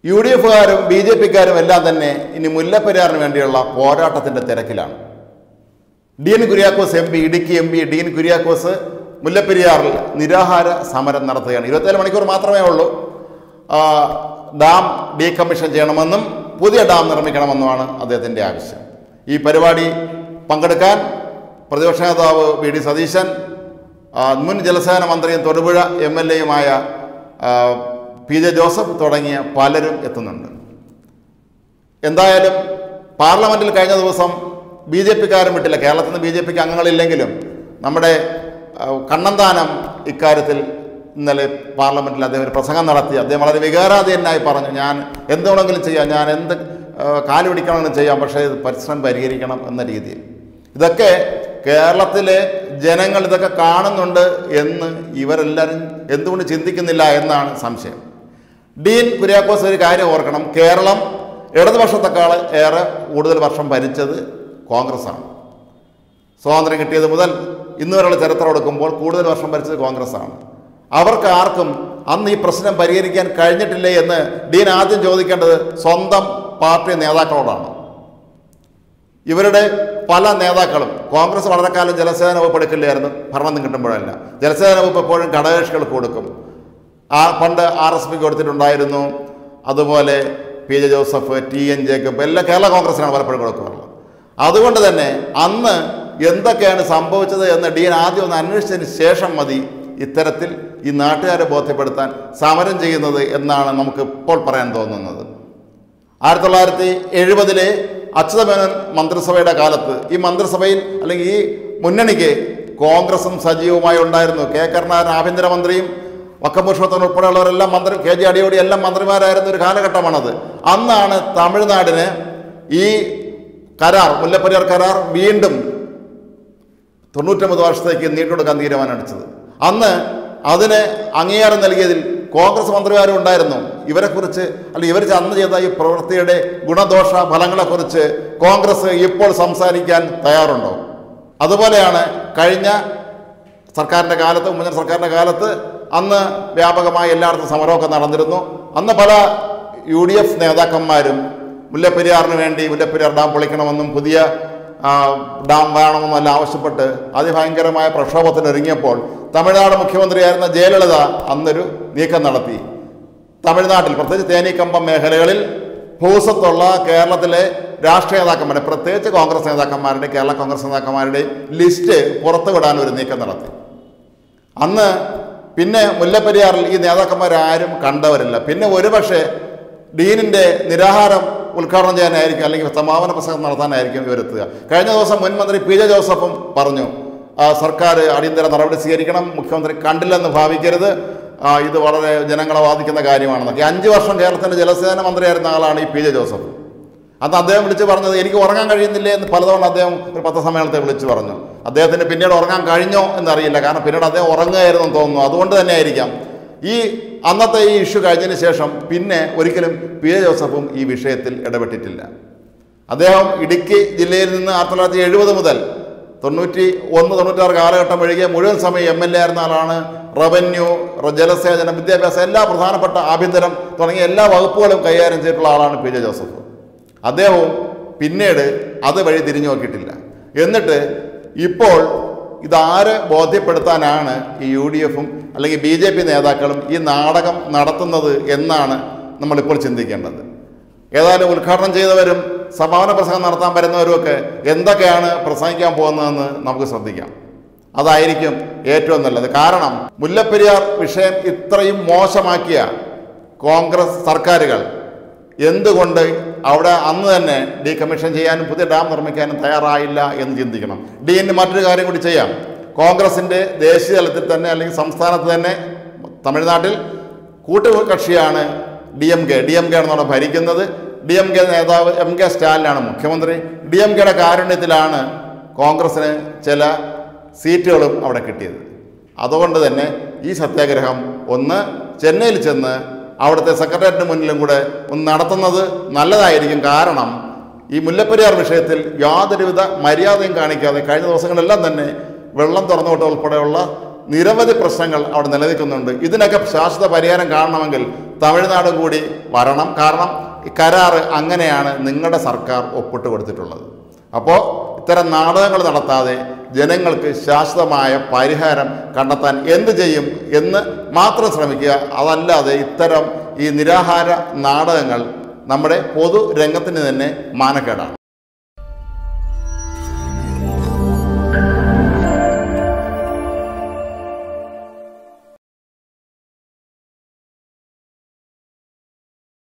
U D എഫുകാരും B J പിക്കാരും എല്ലാം തന്നെ ഇനി മുല്ലപ്പെരിയാറിന് വേണ്ടിയുള്ള പോരാട്ടത്തിൻ്റെ തിരക്കിലാണ് Dean Kuriakose M P Idukki M P Dean Kuriakose മുല്ലപ്പെരിയാറിൽ നിരാഹാര സമരം നടത്തുകയാണ് ഇരുപത്തേഴ് മണിക്കൂർ മാത്രമേ ഉള്ളൂ ആ, ഡാം ഡീകമ്മീഷൻ ചെയ്യണമെന്നും പുതിയ ഡാം നിർമ്മിക്കണമെന്നുമാണ് അദ്ദേഹത്തിൻ്റെ ആവശ്യം ഈ പരിപാടി പങ്കെടുക്കാൻ പ്രതിപക്ഷ നേതാവ് വി ഡി സതീശൻ ആ, മുൻ ജലസേന മന്ത്രിയും തൊടുപുഴ എം എൽ എയുമായ പി ജെ ജോസഫ് തുടങ്ങിയ പലരും എത്തുന്നുണ്ട് എന്തായാലും പാർലമെന്റിൽ കഴിഞ്ഞ ദിവസം ബി ജെ പിക്കാരും വിട്ടില്ല കേരളത്തിൽ നിന്ന് ബി ജെ പിക്ക് അംഗങ്ങളില്ലെങ്കിലും നമ്മുടെ ആ, കണ്ണന്താനം ഇക്കാര്യത്തിൽ ഇന്നലെ പാർലമെന്റിൽ അദ്ദേഹം ഒരു പ്രസംഗം നടത്തി അദ്ദേഹം വളരെ വികാരാധീനായി പറഞ്ഞു ഞാൻ എന്ത് വേണമെങ്കിലും ചെയ്യാം ഞാൻ എന്ത് ആ, കാല് പിടിക്കണമെങ്കിലും ചെയ്യാം പക്ഷേ ഇത് പരിശ്രമം പരിഹരിക്കണം എന്ന രീതിയിൽ ഇതൊക്കെ കേരളത്തിലെ ജനങ്ങൾ ഇതൊക്കെ കാണുന്നുണ്ട് എന്ന് ഇവരെല്ലാവരും എന്തുകൊണ്ട് ചിന്തിക്കുന്നില്ല എന്നാണ് സംശയം ഡീൻ കുര്യാക്കോസ് ഒരു കാര്യം ഓർക്കണം കേരളം ഇടതുപക്ഷത്തെക്കാൾ ഏറെ കൂടുതൽ വർഷം ഭരിച്ചത് കോൺഗ്രസ്സാണ് സ്വാതന്ത്ര്യം കിട്ടിയത് മുതൽ ഇന്ന് വരെയുള്ള ചരിത്രം എടുക്കുമ്പോൾ കൂടുതൽ വർഷം ഭരിച്ചത് കോൺഗ്രസ്സാണ് അവർക്ക് ആർക്കും അന്ന് ഈ പ്രശ്നം പരിഹരിക്കാൻ കഴിഞ്ഞിട്ടില്ലേ എന്ന് ഡീൻ ആദ്യം ചോദിക്കേണ്ടത് സ്വന്തം പാർട്ടി നേതാക്കളോടാണ് ഇവരുടെ പല നേതാക്കളും കോൺഗ്രസ് വളരെ കാലം ജലസേന വകുപ്പ് എടുക്കില്ലായിരുന്നു ഭരണം കിട്ടുമ്പോഴല്ല ജലസേന വകുപ്പ് എപ്പോഴും ഘടകകക്ഷികൾക്ക് കൊടുക്കും ആ പണ്ട് ആർ എസ് പിക്ക് കൊടുത്തിട്ടുണ്ടായിരുന്നു അതുപോലെ P J Joseph T N Jacob എല്ലാം കേരള കോൺഗ്രസിനാണ് പലപ്പോഴും കൊടുക്കാറുള്ളത് അതുകൊണ്ട് തന്നെ അന്ന് എന്തൊക്കെയാണ് സംഭവിച്ചത് എന്ന് ഡീൻ ആദ്യം ഒന്ന് അന്വേഷിച്ചതിന് ശേഷം മതി ഇത്തരത്തിൽ ഈ നാട്ടുകാരെ ബോധ്യപ്പെടുത്താൻ സമരം ചെയ്യുന്നത് എന്നാണ് നമുക്ക് ഇപ്പോൾ പറയാൻ തോന്നുന്നത് ആയിരത്തി തൊള്ളായിരത്തി എഴുപതിലെ അച്യുതമേനോൻ മന്ത്രിസഭയുടെ കാലത്ത് ഈ മന്ത്രിസഭയിൽ അല്ലെങ്കിൽ ഈ മുന്നണിക്ക് കോൺഗ്രസും സജീവമായി ഉണ്ടായിരുന്നു കെ കരുണാകരൻ ആഭ്യന്തരമന്ത്രിയും വക്കപുരുഷോത്തൻ ഉൾപ്പെടെയുള്ളവരെല്ലാം മന്ത്രി കെ ജി അടിയോടി എല്ലാം മന്ത്രിമാരായിരുന്ന ഒരു കാലഘട്ടമാണത് അന്നാണ് തമിഴ്നാടിന് ഈ കരാർ മുല്ലപ്പെരിയാർ കരാർ വീണ്ടും തൊണ്ണൂറ്റൊമ്പത് വർഷത്തേക്ക് നീട്ടിക്കൊടുക്കാൻ തീരുമാനമെടുത്തത് അന്ന് അതിന് അംഗീകാരം നൽകിയതിൽ കോൺഗ്രസ് മന്ത്രിമാരും ഉണ്ടായിരുന്നു ഇവരെക്കുറിച്ച് അല്ല ഇവർ അന്ന് ചെയ്ത ഈ പ്രവൃത്തിയുടെ ഗുണദോഷ ഫലങ്ങളെക്കുറിച്ച് കോൺഗ്രസ് ഇപ്പോൾ സംസാരിക്കാൻ തയ്യാറുണ്ടോ അതുപോലെയാണ് കഴിഞ്ഞ സർക്കാരിൻ്റെ കാലത്ത് മുന്നണി സർക്കാരിൻ്റെ കാലത്ത് അന്ന് വ്യാപകമായി എല്ലായിടത്തും സമരമൊക്കെ നടന്നിരുന്നു അന്ന് പല യു ഡി എഫ് നേതാക്കന്മാരും മുല്ലപ്പെരിയാറിന് വേണ്ടി മുല്ലപ്പെരിയാർ ഡാം പൊളിക്കണമെന്നും പുതിയ ആ, ഡാം വേണമെന്നെല്ലാം ആവശ്യപ്പെട്ട് അതിഭയങ്കരമായ പ്രക്ഷോഭത്തിനൊരുങ്ങിയപ്പോൾ തമിഴ്നാട് മുഖ്യമന്ത്രിയായിരുന്ന ജയലളിത അന്നൊരു നീക്കം നടത്തി തമിഴ്നാട്ടിൽ പ്രത്യേകിച്ച് തേനീക്കമ്പം മേഖലകളിൽ ഭൂസത്തുള്ള കേരളത്തിലെ രാഷ്ട്രീയ നേതാക്കന്മാരുടെ പ്രത്യേകിച്ച് കോൺഗ്രസ് നേതാക്കന്മാരുടെ കേരള കോൺഗ്രസ് നേതാക്കന്മാരുടെയും ലിസ്റ്റ് പുറത്തുവിടാൻ ഒരു നീക്കം നടത്തി അന്ന് പിന്നെ മുല്ലപ്പെരിയാറിൽ ഈ നേതാക്കന്മാരാരും കണ്ടവരില്ല പിന്നെ ഒരുപക്ഷെ ഡീനിൻ്റെ നിരാഹാരം ഉദ്ഘാടനം ചെയ്യാനായിരിക്കും അല്ലെങ്കിൽ സമാപന പ്രസംഗം നടത്താനായിരിക്കും ഇവരെത്തുക കഴിഞ്ഞ ദിവസം മുൻ മന്ത്രി പി ജെ ജോസഫും പറഞ്ഞു ആ, സർക്കാർ അടിയന്തര നടപടി സ്വീകരിക്കണം മുഖ്യമന്ത്രി കണ്ടില്ലെന്ന് ഭാവിക്കരുത് ആ, ഇത് വളരെ ജനങ്ങളെ ബാധിക്കുന്ന കാര്യമാണെന്നൊക്കെ അഞ്ച് വർഷം കേരളത്തിൻ്റെ ജലസേന മന്ത്രിയായിരുന്ന ആളാണ് ഈ പി ജെ ജോസഫ് അന്ന് അദ്ദേഹം വിളിച്ച് പറഞ്ഞത് എനിക്ക് ഉറങ്ങാൻ കഴിയുന്നില്ലേ എന്ന് പലതവണ അദ്ദേഹം ഒരു പത്രസമ്മേളനത്തെ വിളിച്ച് പറഞ്ഞു അദ്ദേഹത്തിന് പിന്നീട് ഉറങ്ങാൻ കഴിഞ്ഞോ എന്നറിയില്ല കാരണം പിന്നീട് അദ്ദേഹം ഉറങ്ങുകയായിരുന്നു എന്ന് തോന്നുന്നു അതുകൊണ്ട് തന്നെ ആയിരിക്കാം ഈ അന്നത്തെ ഈ ഇഷ്യൂ കഴിഞ്ഞതിന് ശേഷം പിന്നെ ഒരിക്കലും പി എ ജോസഫും ഈ വിഷയത്തിൽ ഇടപെട്ടിട്ടില്ല അദ്ദേഹം ഇടുക്കി ജില്ലയിൽ നിന്ന് ആയിരത്തി തൊള്ളായിരത്തി എഴുപത് മുതൽ തൊണ്ണൂറ്റി ഒന്ന് തൊണ്ണൂറ്റാറ് കാലഘട്ടം ഒഴികെ മുഴുവൻ സമയം എം എൽ എ ആയിരുന്ന ആളാണ് റവന്യൂ റ- ജലസേചനം വിദ്യാഭ്യാസം എല്ലാ പ്രധാനപ്പെട്ട ആഭ്യന്തരം തുടങ്ങിയ എല്ലാ വകുപ്പുകളും കൈകാര്യം ചെയ്തിട്ടുള്ള ആളാണ് പി ജെ ജോസഫ് അദ്ദേഹവും പിന്നീട് അത് വഴി തിരിഞ്ഞു നോക്കിയിട്ടില്ല എന്നിട്ട് ഇപ്പോൾ ഇതാരെ ബോധ്യപ്പെടുത്താനാണ് ഈ യു ഡി എഫും അല്ലെങ്കിൽ ബി ജെ പി നേതാക്കളും ഈ നാടകം നടത്തുന്നത് എന്നാണ് നമ്മളിപ്പോൾ ചിന്തിക്കേണ്ടത് ഏതായാലും ഉദ്ഘാടനം ചെയ്തവരും സമാപന പ്രസംഗം നടത്താൻ വരുന്നവരുമൊക്കെ എന്തൊക്കെയാണ് പ്രസംഗിക്കാൻ പോകുന്നതെന്ന് നമുക്ക് ശ്രദ്ധിക്കാം അതായിരിക്കും ഏറ്റവും നല്ലത് കാരണം മുല്ലപ്പെരിയാർ വിഷയം ഇത്രയും മോശമാക്കിയ കോൺഗ്രസ് സർക്കാരുകൾ എന്തുകൊണ്ട് അവിടെ അന്ന് തന്നെ ഡീകമ്മീഷൻ ചെയ്യാനും പുതിയ ഡാം നിർമ്മിക്കാനും തയ്യാറായില്ല എന്ന് ചിന്തിക്കണം ഡീന് മറ്റൊരു കാര്യം കൂടി ചെയ്യാം കോൺഗ്രസിൻ്റെ ദേശീയ തലത്തിൽ തന്നെ അല്ലെങ്കിൽ സംസ്ഥാനത്ത് തന്നെ തമിഴ്നാട്ടിൽ കൂട്ടുകക്ഷിയാണ് D M K D M K ആണ് ഭരിക്കുന്നത് ഡി എം കെ നേതാവ് എം കെ സ്റ്റാലിനാണ് മുഖ്യമന്ത്രി ഡി എം കെയുടെ കാരുണ്യത്തിലാണ് കോൺഗ്രസിന് ചില സീറ്റുകളും അവിടെ കിട്ടിയത് അതുകൊണ്ട് തന്നെ ഈ സത്യാഗ്രഹം ഒന്ന് ചെന്നൈയിൽ ചെന്ന് അവിടുത്തെ സെക്രട്ടേറിയറ്റിന് മുന്നിലും കൂടെ ഒന്ന് നടത്തുന്നത് നല്ലതായിരിക്കും കാരണം ഈ മുല്ലപ്പെരിയാർ വിഷയത്തിൽ യാതൊരുവിധ മര്യാദയും കാണിക്കാതെ കഴിഞ്ഞ ദിവസങ്ങളെല്ലാം തന്നെ വെള്ളം തുറന്നുവിട്ട ഉൾപ്പെടെയുള്ള നിരവധി പ്രശ്നങ്ങൾ അവിടെ നിലനിൽക്കുന്നുണ്ട് ഇതിനൊക്കെ ശാശ്വത പരിഹാരം കാണണമെങ്കിൽ തമിഴ്നാടും കൂടി വരണം കാരണം ഈ കരാറ് അങ്ങനെയാണ് നിങ്ങളുടെ സർക്കാർ ഒപ്പിട്ട് കൊടുത്തിട്ടുള്ളത് അപ്പോൾ ഇത്തരം നാടകങ്ങൾ നടത്താതെ ജനങ്ങൾക്ക് ശാശ്വതമായ പരിഹാരം കണ്ടെത്താൻ എന്ത് ചെയ്യും എന്ന് മാത്രം ശ്രമിക്കുക അതല്ലാതെ ഇത്തരം ഈ നിരാഹാര നാടകങ്ങൾ നമ്മുടെ പൊതുരംഗത്തിന് തന്നെ മാനക്കേടാണ്